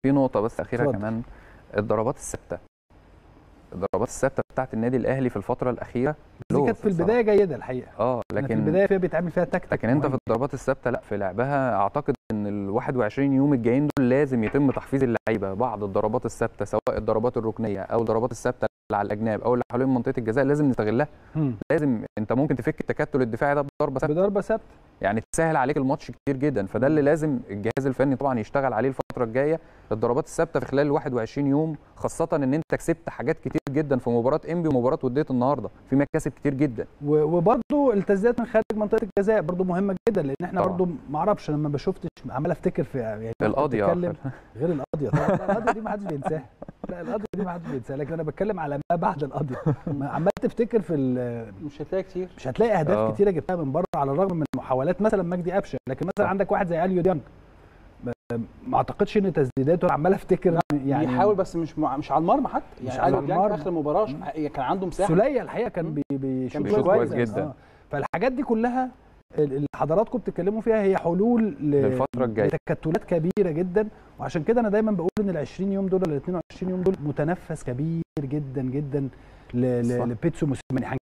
في نقطه بس اخيره اتفضل. كمان الضربات الثابته الضربات الثابته بتاعت النادي الاهلي في الفتره الاخيره دي low كانت في الصراحة. البدايه جيده الحقيقه اه لكن في لكن البدايه فيها بيتعمل فيها تكتيك لكن انت مهم. في الضربات الثابته لا في لعبها اعتقد ان ال 21 يوم الجايين دول لازم يتم تحفيز اللعيبه بعض الضربات الثابته سواء الضربات الركنيه او الضربات الثابته اللي على الاجناب او اللي حوالين منطقه الجزاء لازم نستغلها مم. لازم انت ممكن تفك التكتل الدفاعي ده بضربه ثابته بضربه ثابته يعني تسهل عليك الماتش كتير جدا فده اللي لازم الجهاز الفني طبعا يشتغل عليه الفتره الجايه الضربات الثابته في خلال ال 21 يوم خاصه ان انت كسبت حاجات كتير جدا في مباراه انبي ومباراه وديه النهارده في مكاسب كتير جدا و- وبرضه التسديدات من خارج منطقه الجزاء برضه مهمه جدا لان احنا طبعاً. برضه ما اعرفش لما بشوفتش عمال افتكر في يعني كنت القاضيه بتكلم آه. غير القضيه طبعا لا، القضيه دي ما حدش بينساها لا القضيه دي ما حدش بينساها لكن انا بتكلم على ما بعد القضيه ما عمال تفتكر في ال- مش هتلاقي كتير مش هتلاقي اهداف آه. كتيره جبتها من بره على الرغم من محاولات مثلا مجدي قفشه لكن مثلا صح. عندك واحد زي اليو ديانج ما- ما اعتقدش ان تسديداته عمال افتكر يعني يعني بيحاول بس مش مع... مش على المرمى حتى مش يعني على علي ديانج المرمى. اخر مباراه ش- كان عنده مساحه سوليه الحقيقه كان بي- بيشوط بيشوط كويس جداً. فالحاجات دي كلها اللي حضراتكم بتتكلموا فيها هي حلول ل- للفترة الجاية. لتكتلات كبيره جدا وعشان كده انا دايما بقول ان ال 20 يوم دول ال 22 يوم دول متنفس كبير جدا جدا ل- ل- صح. لبيتسو موسيماني